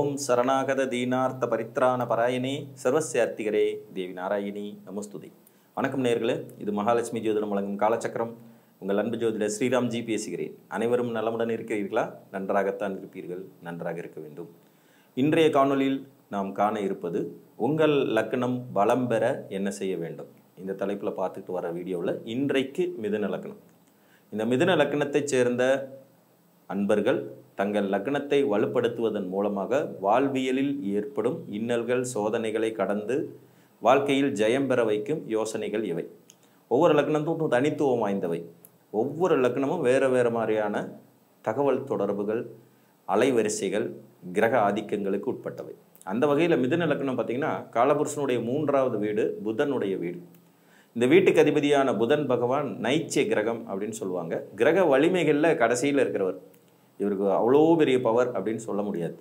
ஓம் சரணாகத தீனார்த்த பரித்ராண பராயணே சர்வசியார்த்திகரே தேவி நாராயணி நமஸ்துதி வணக்கம் நேர்களே இது மகாலட்சுமி ஜோதிடம் வழங்கும் காலச்சக்கரம் உங்கள் அன்பு ஜோதிடர் ஸ்ரீராம்ஜி பேசுகிறேன் அனைவரும் நலமுடன் இருக்கிறீர்களா நன்றாகத்தான் இருப்பீர்கள் நன்றாக இருக்க வேண்டும் இன்றைய காணொளியில் நாம் காண இருப்பது உங்கள் லக்னம் பலம் பெற என்ன செய்ய வேண்டும் இந்த தலைப்பில் பார்த்துட்டு வர வீடியோவில் இன்றைக்கு மிதுன லக்னம் இந்த மிதுன லக்னத்தைச் சேர்ந்த அன்பர்கள் தங்கள் லக்னத்தை வலுப்படுத்துவதன் மூலமாக வாழ்வியலில் ஏற்படும் இன்னல்கள் சோதனைகளை கடந்து வாழ்க்கையில் ஜெயம் பெற வைக்கும் யோசனைகள் இவை ஒவ்வொரு லக்னத்தும் தனித்துவம் வாய்ந்தவை ஒவ்வொரு லக்னமும் வேறு வேறு மாதிரியான தகவல் தொடர்புகள் அலைவரிசைகள் கிரக ஆதிக்கங்களுக்கு உட்பட்டவை அந்த வகையில் மிதுன லக்னம் பார்த்தீங்கன்னா காலபுருஷனுடைய மூன்றாவது வீடு புதனுடைய வீடு இந்த வீட்டுக்கு அதிபதியான புதன் பகவான் நைச்சிய கிரகம் அப்படின்னு சொல்லுவாங்க கிரக வலிமைகளில் கடைசியில் இருக்கிறவர் இவருக்கு அவ்வளோ பெரிய பவர் அப்படின்னு சொல்ல முடியாது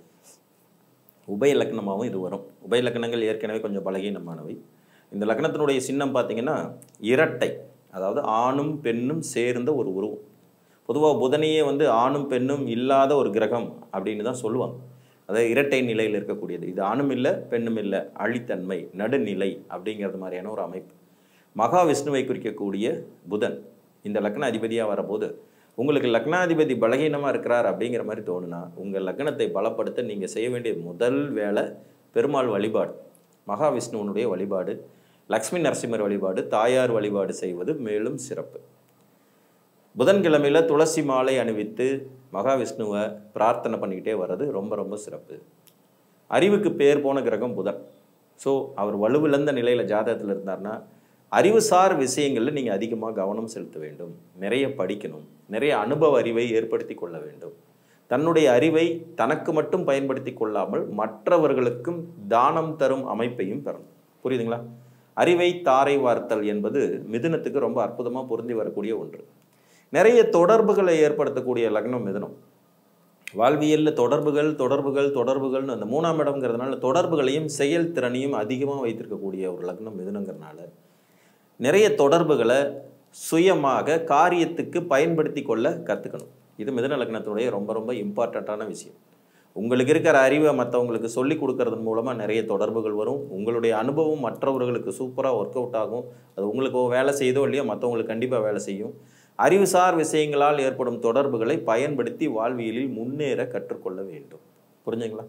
உபய லக்னமாகவும் இது வரும் உபய லக்னங்கள் ஏற்கனவே கொஞ்சம் பலகீனமானவை இந்த லக்னத்தினுடைய சின்னம் பார்த்தீங்கன்னா இரட்டை அதாவது ஆணும் பெண்ணும் சேர்ந்த ஒரு உருவம் பொதுவாக புதனையே வந்து ஆணும் பெண்ணும் இல்லாத ஒரு கிரகம் அப்படின்னு தான் சொல்லுவாங்க அதாவது இரட்டை நிலையில் இருக்கக்கூடியது இது ஆணும் இல்லை பெண்ணும் இல்லை அழித்தன்மை நடுநிலை அப்படிங்கிறது மாதிரியான ஒரு அமைப்பு மகாவிஷ்ணுவை குறிக்கக்கூடிய புதன் இந்த லக்ன அதிபதியாக வரபோது உங்களுக்கு லக்னாதிபதி பலகீனமாக இருக்கிறார் அப்படிங்கிற மாதிரி தோணுனா உங்கள் லக்னத்தை பலப்படுத்த நீங்கள் செய்ய வேண்டிய முதல் வேலை பெருமாள் வழிபாடு மகாவிஷ்ணுவனுடைய வழிபாடு லக்ஷ்மி நரசிம்மர் வழிபாடு தாயார் வழிபாடு செய்வது மேலும் சிறப்பு புதன்கிழமையில் துளசி மாலை அணிவித்து மகாவிஷ்ணுவை பிரார்த்தனை பண்ணிக்கிட்டே வர்றது ரொம்ப ரொம்ப சிறப்பு அறிவுக்கு பேர் போன கிரகம் புதன் ஸோ அவர் வலுவிழந்த நிலையில் ஜாதகத்தில் இருந்தார்னா அறிவுசார் விஷயங்களில் நீங்கள் அதிகமாக கவனம் செலுத்த வேண்டும் நிறைய படிக்கணும் நிறைய அனுபவ அறிவை ஏற்படுத்தி கொள்ள வேண்டும் தன்னுடைய அறிவை தனக்கு மட்டும் பயன்படுத்தி கொள்ளாமல் மற்றவர்களுக்கும் தானம் தரும் அமைப்பையும் பெறணும் புரியுதுங்களா அறிவை தாரை வார்த்தல் என்பது மிதுனத்துக்கு ரொம்ப அற்புதமாக பொருந்தி வரக்கூடிய ஒன்று நிறைய தொடர்புகளை ஏற்படுத்தக்கூடிய லக்னம் மிதுனம் வாழ்வியலில் தொடர்புகள் தொடர்புகள் தொடர்புகள்னு அந்த மூணாம் இடம்ங்கிறதுனால தொடர்புகளையும் செயல்திறனையும் அதிகமாக வைத்திருக்கக்கூடிய ஒரு லக்னம் மிதுனங்கிறதுனால நிறைய தொடர்புகளை சுயமாக காரியத்துக்கு பயன்படுத்தி கொள்ள கற்றுக்கணும் இது மிதன லக்னத்தினுடைய ரொம்ப ரொம்ப இம்பார்ட்டண்ட்டான விஷயம் உங்களுக்கு இருக்கிற அறிவை மற்றவங்களுக்கு சொல்லி கொடுக்கறதன் மூலமாக நிறைய தொடர்புகள் வரும் உங்களுடைய அனுபவம் மற்றவர்களுக்கு சூப்பராக ஒர்க் அவுட் ஆகும் அது உங்களுக்கு வேலை செய்தோ இல்லையோ மற்றவங்களுக்கு கண்டிப்பாக வேலை செய்யும் அறிவுசார் விஷயங்களால் ஏற்படும் தொடர்புகளை பயன்படுத்தி வாழ்வியலில் முன்னேற கற்றுக்கொள்ள வேண்டும் புரிஞ்சுங்களா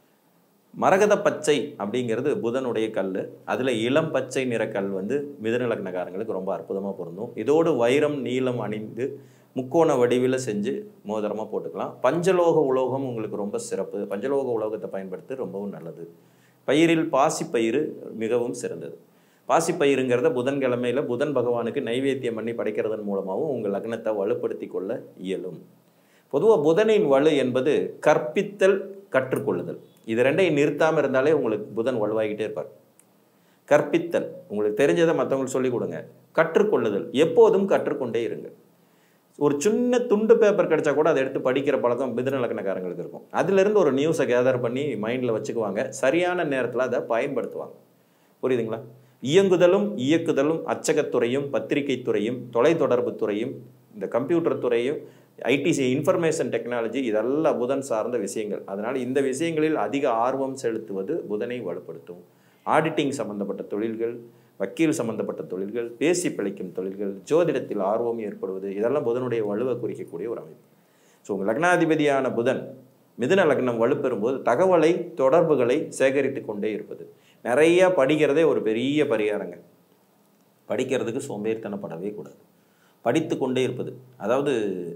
மரகத பச்சை அப்படிங்கிறது புதனுடைய கல் அதில் இளம் பச்சை நிற கல் வந்து மிதன லக்னக்காரங்களுக்கு ரொம்ப அற்புதமாக பொருந்தும் இதோடு வைரம் நீலம் அணிந்து முக்கோண வடிவில் செஞ்சு மோதிரமாக போட்டுக்கலாம் பஞ்சலோக உலோகம் உங்களுக்கு ரொம்ப சிறப்பு பஞ்சலோக உலோகத்தை பயன்படுத்தி ரொம்பவும் நல்லது பயிரில் பாசிப்பயிறு மிகவும் சிறந்தது பாசிப்பயிருங்கிறத புதன்கிழமையில் புதன் பகவானுக்கு நைவேத்தியம் பண்ணி படைக்கிறதன் மூலமாகவும் உங்கள் லக்னத்தை வலுப்படுத்தி கொள்ள இயலும் பொதுவாக புதனின் வலு என்பது கற்பித்தல் கற்றுக்கொள்ளுதல் இது ரெண்டையும் நிறுத்தாமல் இருந்தாலே உங்களுக்கு புதன் வலுவாகிட்டே இருப்பார் கற்பித்தல் உங்களுக்கு தெரிஞ்சதை மற்றவங்களுக்கு சொல்லிக் கொடுங்க கற்றுக்கொள்ளுதல் எப்போதும் கற்றுக்கொண்டே இருங்க ஒரு சின்ன துண்டு பேப்பர் கிடைச்சா கூட அதை எடுத்து படிக்கிற பழக்கம் மிதுன லக்னக்காரங்களுக்கு இருக்கும் அதுலேருந்து ஒரு நியூஸை கேதர் பண்ணி மைண்டில் வச்சுக்குவாங்க சரியான நேரத்தில் அதை பயன்படுத்துவாங்க புரியுதுங்களா இயங்குதலும் இயக்குதலும் அச்சகத்துறையும் பத்திரிகை துறையும் தொலைத்தொடர்பு துறையும் இந்த கம்ப்யூட்டர் துறையும் ஐடிசி இன்ஃபர்மேஷன் டெக்னாலஜி இதெல்லாம் புதன் சார்ந்த விஷயங்கள் அதனால் இந்த விஷயங்களில் அதிக ஆர்வம் செலுத்துவது புதனை வலுப்படுத்தும் ஆடிட்டிங் சம்பந்தப்பட்ட தொழில்கள் வக்கீல் சம்பந்தப்பட்ட தொழில்கள் பேசி பிழைக்கும் தொழில்கள் ஜோதிடத்தில் ஆர்வம் ஏற்படுவது இதெல்லாம் புதனுடைய வலுவை குறிக்கக்கூடிய ஒரு அமைப்பு ஸோ உங்கள் லக்னாதிபதியான புதன் மிதுன லக்னம் வலுப்பெறும்போது தகவலை தொடர்புகளை சேகரித்து கொண்டே இருப்பது நிறைய படிக்கிறதே ஒரு பெரிய பரிகாரங்க படிக்கிறதுக்கு சோம்பேறித்தனப்படவே கூடாது படித்து கொண்டே இருப்பது அதாவது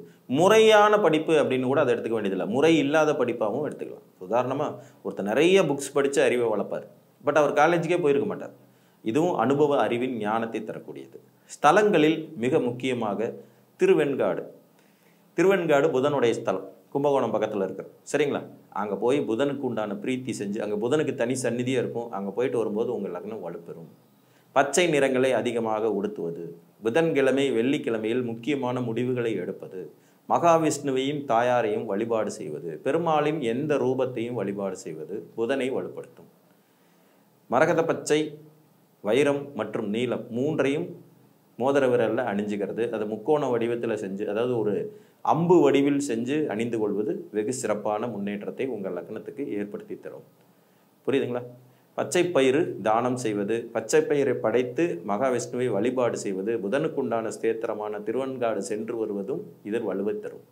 முறையான படிப்பு அப்படின்னு கூட அதை எடுத்துக்க வேண்டியதில்லை முறை இல்லாத படிப்பாகவும் எடுத்துக்கலாம் உதாரணமாக ஒருத்தர் நிறைய புக்ஸ் படித்து அறிவை வளர்ப்பார் பட் அவர் காலேஜுக்கே போயிருக்க மாட்டார் இதுவும் அனுபவ அறிவின் ஞானத்தை தரக்கூடியது ஸ்தலங்களில் மிக முக்கியமாக திருவெண்காடு திருவெண்காடு புதனுடைய ஸ்தலம் கும்பகோணம் பக்கத்தில் இருக்கிற சரிங்களா அங்கே போய் புதனுக்கு உண்டான பிரீத்தி செஞ்சு அங்கே புதனுக்கு தனி சந்நிதியாக இருக்கும் அங்கே போயிட்டு வரும்போது உங்கள் லக்னம் வலுப்பெறும் பச்சை நிறங்களை அதிகமாக உடுத்துவது புதன்கிழமை வெள்ளிக்கிழமையில் முக்கியமான முடிவுகளை எடுப்பது மகாவிஷ்ணுவையும் தாயாரையும் வழிபாடு செய்வது பெருமாளின் எந்த ரூபத்தையும் வழிபாடு செய்வது புதனை வலுப்படுத்தும் மரகத பச்சை வைரம் மற்றும் நீலம் மூன்றையும் மோதிர விரலில் அணிஞ்சுக்கிறது அது முக்கோண வடிவத்தில் செஞ்சு அதாவது ஒரு அம்பு வடிவில் செஞ்சு அணிந்து கொள்வது வெகு சிறப்பான முன்னேற்றத்தை உங்கள் லக்னத்துக்கு ஏற்படுத்தி தரும் புரியுதுங்களா பச்சை பயிறு தானம் செய்வது பச்சை பயிரை படைத்து மகாவிஷ்ணுவை வழிபாடு செய்வது புதனுக்குண்டான ஸ்தேத்திரமான திருவன்காடு சென்று வருவதும் இதில் வலுவை தரும்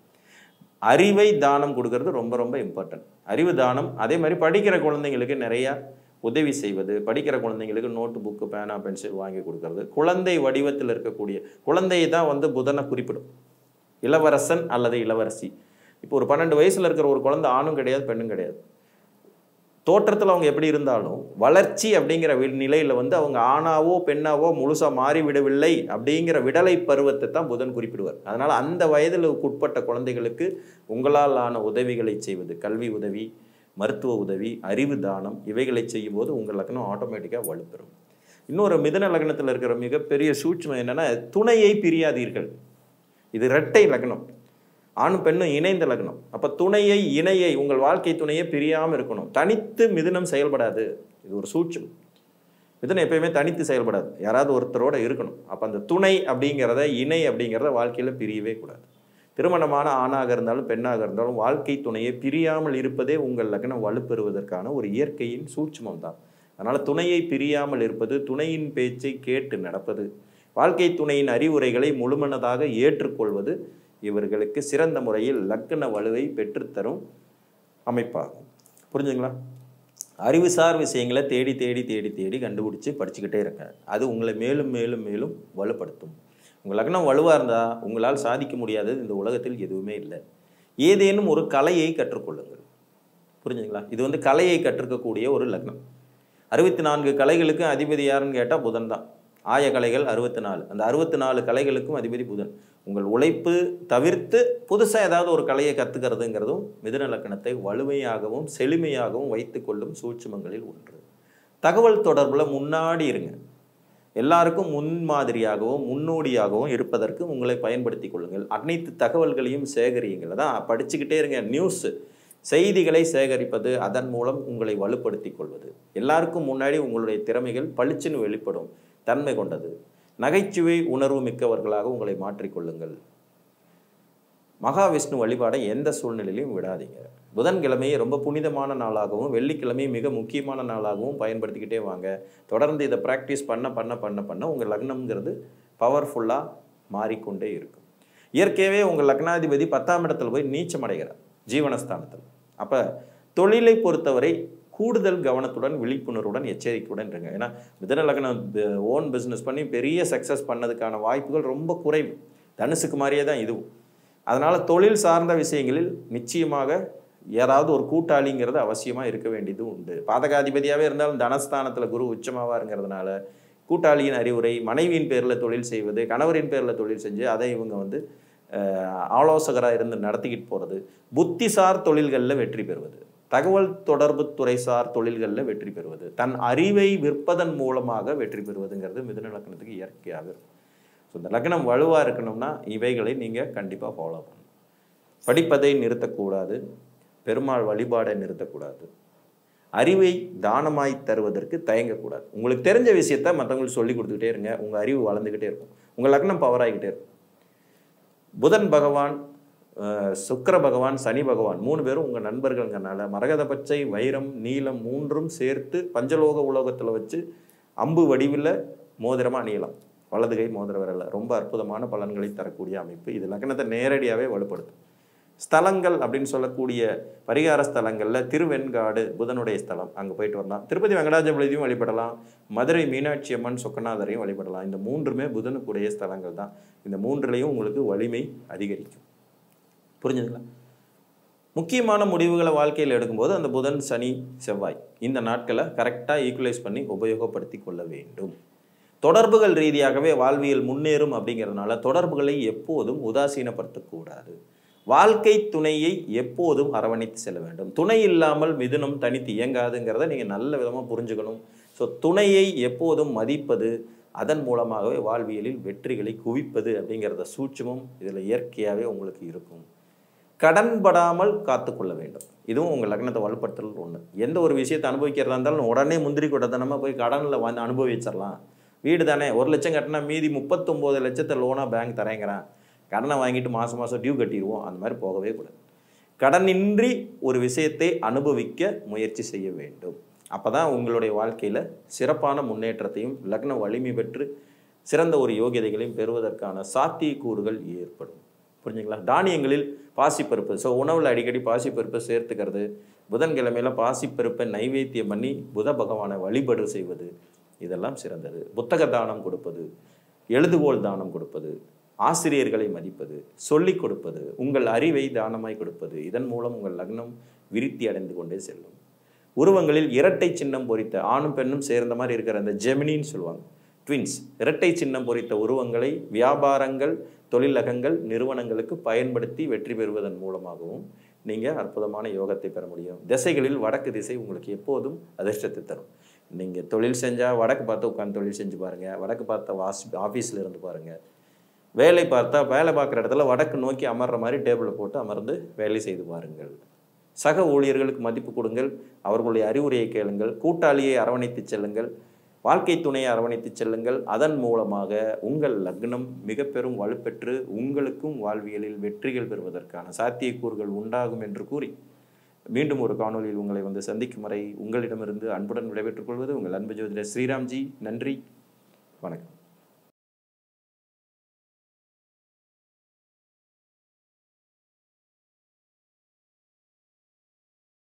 அறிவை தானம் கொடுக்கறது ரொம்ப ரொம்ப இம்பார்ட்டன்ட் அறிவு தானம் அதே மாதிரி படிக்கிற குழந்தைங்களுக்கு நிறையா உதவி செய்வது படிக்கிற குழந்தைங்களுக்கு நோட்டு புக்கு பேனா பென்சில் வாங்கி கொடுக்கறது குழந்தை வடிவத்தில் இருக்கக்கூடிய குழந்தையை தான் வந்து புதனை குறிப்பிடும் இளவரசன் அல்லது இளவரசி இப்போ ஒரு பன்னெண்டு வயசுல இருக்கிற ஒரு குழந்தை ஆணும் கிடையாது பெண்ணும் கிடையாது தோற்றத்தில் அவங்க எப்படி இருந்தாலும் வளர்ச்சி அப்படிங்கிற வி- நிலையில வந்து அவங்க ஆணாவோ பெண்ணாவோ முழுசா மாறி விடவில்லை அப்படிங்கிற விடலை பருவத்தை தான் புதன் குறிப்பிடுவார் அதனால அந்த வயதில் உட்பட்ட குழந்தைகளுக்கு உங்களால் ஆன உதவிகளை செய்வது கல்வி உதவி மருத்துவ உதவி அறிவு தானம் இவைகளை செய்யும்போது உங்கள் லக்னம் ஆட்டோமேட்டிக்காக வலுப்பெறும் இன்னொரு மிதன லக்னத்தில் இருக்கிற மிகப்பெரிய சூட்சம் என்னன்னா துணையை பிரியாதீர்கள் இது இரட்டை லக்னம் ஆணும் பெண்ணும் இணைந்த லக்னம் அப்ப துணையை இணையை உங்கள் வாழ்க்கை துணையை பிரியாம இருக்கணும் தனித்து மிதுனம் செயல்படாது இது ஒரு சூட்சம் மிதுனம் எப்பயுமே தனித்து செயல்படாது யாராவது ஒருத்தரோட இருக்கணும் அப்ப அந்த துணை அப்படிங்கிறத இணை அப்படிங்கிறத வாழ்க்கையில பிரியவே கூடாது திருமணமான ஆணாக இருந்தாலும் பெண்ணாக இருந்தாலும் வாழ்க்கை துணையை பிரியாமல் இருப்பதே உங்கள் லக்னம் வலுப்பெறுவதற்கான ஒரு இயற்கையின் சூட்சுமம் தான் அதனால துணையை பிரியாமல் இருப்பது துணையின் பேச்சை கேட்டு நடப்பது வாழ்க்கை துணையின் அறிவுரைகளை முழுமனதாக ஏற்றுக்கொள்வது இவர்களுக்கு சிறந்த முறையில் லக்ன வலுவை பெற்றுத்தரும் அமைப்பாகும் புரிஞ்சுங்களா அறிவுசார் விஷயங்களை தேடி தேடி தேடி தேடி கண்டுபிடிச்சு படிச்சுக்கிட்டே இருங்க அது உங்களை மேலும் மேலும் மேலும் வலுப்படுத்தும் உங்கள் லக்னம் வலுவாக இருந்தால் உங்களால் சாதிக்க முடியாதது இந்த உலகத்தில் எதுவுமே இல்லை ஏதேனும் ஒரு கலையை கற்றுக்கொள்ளுங்கள் புரிஞ்சுங்களா இது வந்து கலையை கற்றுக்கக்கூடிய ஒரு லக்னம் அறுபத்தி நான்கு கலைகளுக்கு அதிபதி யாருன்னு கேட்டால் புதன் தான் ஆய கலைகள் அறுபத்தி நாலு அந்த அறுபத்தி நாலு கலைகளுக்கும் அதிபதி புதன் உங்கள் உழைப்பு தவிர்த்து புதுசாக ஏதாவது ஒரு கலையை கற்றுக்கிறதுங்கிறதும் மிதுன லக்கணத்தை வலிமையாகவும் செழுமையாகவும் வைத்துக்கொள்ளும் சூட்சுமங்களில் ஒன்று தகவல் தொடர்பில் முன்னாடி இருங்க எல்லாருக்கும் முன்மாதிரியாகவும் முன்னோடியாகவும் இருப்பதற்கு உங்களை பயன்படுத்தி கொள்ளுங்கள் அனைத்து தகவல்களையும் சேகரியுங்கள் அதான் படிச்சுக்கிட்டே இருங்க நியூஸ் செய்திகளை சேகரிப்பது அதன் மூலம் உங்களை வலுப்படுத்திக் கொள்வது எல்லாருக்கும் முன்னாடி உங்களுடைய திறமைகள் பளிச்சுன்னு வெளிப்படும் தன்மை கொண்டது நகைச்சுவை உணர்வு மிக்கவர்களாக உங்களை மாற்றிக்கொள்ளுங்கள் மகாவிஷ்ணு வழிபாடை எந்த சூழ்நிலையிலும் விடாதீங்க புதன்கிழமையை ரொம்ப புனிதமான நாளாகவும் வெள்ளிக்கிழமையை மிக முக்கியமான நாளாகவும் பயன்படுத்திக்கிட்டே வாங்க தொடர்ந்து இதை ப்ராக்டிஸ் பண்ண பண்ண பண்ண பண்ண உங்கள் லக்னம்ங்கிறது பவர்ஃபுல்லாக மாறிக்கொண்டே இருக்கும் இயற்கையாகவே உங்கள் லக்னாதிபதி பத்தாம் இடத்துல போய் நீச்சம் அடைகிறார் ஜீவனஸ்தானத்தில் அப்போ தொழிலை பொறுத்தவரை கூடுதல் கவனத்துடன் விழிப்புணர்வுடன் எச்சரிக்கையுடன் இருங்க ஏன்னா மிதன லக்னம் ஓன் பிஸ்னஸ் பண்ணி பெரிய சக்ஸஸ் பண்ணதுக்கான வாய்ப்புகள் ரொம்ப குறைவு தனுசுக்கு மாதிரியே தான் இதுவும் அதனால் தொழில் சார்ந்த விஷயங்களில் நிச்சயமாக யாராவது ஒரு கூட்டாளிங்கிறது அவசியமாக இருக்க வேண்டியது உண்டு பாதகாதிபதியாகவே இருந்தாலும் தனஸ்தானத்தில் குரு உச்சமாவாருங்கிறதுனால கூட்டாளியின் அறிவுரை மனைவியின் பேரில் தொழில் செய்வது கணவரின் பேரில் தொழில் செஞ்சு அதை இவங்க வந்து ஆலோசகராக இருந்து நடத்திக்கிட்டு போகிறது புத்திசார் தொழில்களில் வெற்றி பெறுவது தகவல் தொடர்பு துறைசார் தொழில்களில் வெற்றி பெறுவது தன் அறிவை விற்பதன் மூலமாக வெற்றி பெறுவதுங்கிறது மிதுன லக்னத்துக்கு இயற்கையாக இருக்கும் ஸோ இந்த லக்னம் வலுவாக இருக்கணும்னா இவைகளை நீங்கள் கண்டிப்பாக ஃபாலோ பண்ணணும் படிப்பதை நிறுத்தக்கூடாது பெருமாள் வழிபாடை நிறுத்தக்கூடாது அறிவை தானமாய் தருவதற்கு தயங்கக்கூடாது உங்களுக்கு தெரிஞ்ச விஷயத்த மற்றவங்களுக்கு சொல்லி கொடுத்துக்கிட்டே இருங்க உங்கள் அறிவு வளர்ந்துக்கிட்டே இருக்கும் உங்கள் லக்னம் பவர் ஆகிக்கிட்டே இருக்கும் புதன் பகவான் அஹ், சுக்கிர பகவான் சனி பகவான் மூணு பேரும் உங்கள் நண்பர்கள்ங்கிறனால மரகத பச்சை வைரம் நீலம் மூன்றும் சேர்த்து பஞ்சலோக உலோகத்தில் வச்சு அம்பு வடிவில் மோதிரமாக அணியலாம் வலது கை மோதிர விரல்ல ரொம்ப அற்புதமான பலன்களை தரக்கூடிய அமைப்பு இது லக்னத்தை நேரடியாகவே வலுப்படுத்தும் ஸ்தலங்கள் அப்படின்னு சொல்லக்கூடிய பரிகார ஸ்தலங்களில் திருவெண்காடு புதனுடைய ஸ்தலம் அங்கே போயிட்டு வரலாம் திருப்பதி வெங்கடாஜலபதியும் வழிபடலாம் மதுரை மீனாட்சி அம்மன் சொக்கநாதரையும் வழிபடலாம் இந்த மூன்றுமே புதனுக்குடைய ஸ்தலங்கள் தான் இந்த மூன்றுலையும் உங்களுக்கு வலிமை அதிகரிக்கும் புரிஞ்சுதுங்களா முக்கியமான முடிவுகளை வாழ்க்கையில் எடுக்கும்போது அந்த புதன் சனி செவ்வாய் இந்த நாட்களை கரெக்டாக ஈக்குவலைஸ் பண்ணி உபயோகப்படுத்தி கொள்ள வேண்டும் தொடர்புகள் ரீதியாகவே வாழ்வியல் முன்னேறும் அப்படிங்கிறதுனால தொடர்புகளை எப்போதும் உதாசீனப்படுத்தக்கூடாது வாழ்க்கை துணையை எப்போதும் அரவணைத்து செல்ல வேண்டும் துணை இல்லாமல் மிதுனம் தனித்து இயங்காதுங்கிறத நீங்கள் நல்ல விதமாக புரிஞ்சுக்கணும் ஸோ துணையை எப்போதும் மதிப்பது அதன் மூலமாகவே வாழ்வியலில் வெற்றிகளை குவிப்பது அப்படிங்கிறத சூட்சமும் இதில் இயற்கையாகவே உங்களுக்கு இருக்கும் கடன்படாமல் காத்துக்கொள்ள வேண்டும் இதுவும் உங்கள் லக்னத்தை வலுப்படுத்துறது ஒன்று எந்த ஒரு விஷயத்தை அனுபவிக்கிறதா இருந்தாலும் உடனே முந்திரி கொட்டத்தனமாக போய் கடனில் வந்து அனுபவிச்சிடலாம் வீடு தானே ஒரு லட்சம் கட்டினா மீதி முப்பத்தொம்போது லட்சத்தை லோனாக பேங்க் தரேங்கிறான் கடனை வாங்கிட்டு மாதம் மாதம் டியூ கட்டிடுவோம் அந்த மாதிரி போகவே கூடாது கடனின்றி ஒரு விஷயத்தை அனுபவிக்க முயற்சி செய்ய வேண்டும் அப்போ தான் உங்களுடைய வாழ்க்கையில் சிறப்பான முன்னேற்றத்தையும் லக்ன வலிமை பெற்று சிறந்த ஒரு யோகியதைகளையும் பெறுவதற்கான சாத்தியக்கூறுகள் ஏற்படும் புரிஞ்சுங்களா தானியங்களில் பாசிப்பருப்பு ஸோ உணவில் அடிக்கடி பாசிப்பருப்பை சேர்த்துக்கிறது புதன்கிழமையில பாசிப்பருப்பை நைவேத்தியம் பண்ணி புத பகவானை வழிபாடு செய்வது இதெல்லாம் சிறந்தது புத்தக தானம் கொடுப்பது எழுதுகோல் தானம் கொடுப்பது ஆசிரியர்களை மதிப்பது சொல்லிக் கொடுப்பது உங்கள் அறிவை தானமாய் கொடுப்பது இதன் மூலம் உங்கள் லக்னம் விருத்தி அடைந்து கொண்டே செல்லும் உருவங்களில் இரட்டை சின்னம் பொறித்த ஆணும் பெண்ணும் சேர்ந்த மாதிரி இருக்கிற அந்த ஜெமினின்னு சொல்லுவாங்க ட்வின்ஸ் இரட்டை சின்னம் பொறித்த உருவங்களை வியாபாரங்கள் தொழிலகங்கள் நிறுவனங்களுக்கு பயன்படுத்தி வெற்றி பெறுவதன் மூலமாகவும் நீங்கள் அற்புதமான யோகத்தை பெற முடியும் திசைகளில் வடக்கு திசை உங்களுக்கு எப்போதும் அதிர்ஷ்டத்தை தரும் நீங்கள் தொழில் செஞ்சால் வடக்கு பார்த்து உட்காந்து தொழில் செஞ்சு பாருங்கள் வடக்கு பார்த்த வாஸ் ஆஃபீஸில் இருந்து பாருங்கள் வேலை பார்த்தா வேலை பார்க்குற இடத்துல வடக்கு நோக்கி அமர்ற மாதிரி டேபிளை போட்டு அமர்ந்து வேலை செய்து பாருங்கள் சக ஊழியர்களுக்கு மதிப்பு கொடுங்கள் அவர்களுடைய அறிவுரையை கேளுங்கள் கூட்டாளியை அரவணைத்து செல்லுங்கள் வாழ்க்கை துணையை அரவணைத்து செல்லுங்கள் அதன் மூலமாக உங்கள் லக்னம் மிக பெரும் வலுப்பெற்று உங்களுக்கும் வாழ்வியலில் வெற்றிகள் பெறுவதற்கான சாத்தியக்கூறுகள் உண்டாகும் என்று கூறி மீண்டும் ஒரு காணொலியில் உங்களை வந்து சந்திக்கும் வரை உங்களிடமிருந்து அன்புடன் விடைபெற்றுக் கொள்வது உங்கள் அன்பு ஜோதிடர் ஸ்ரீராம்ஜி நன்றி வணக்கம்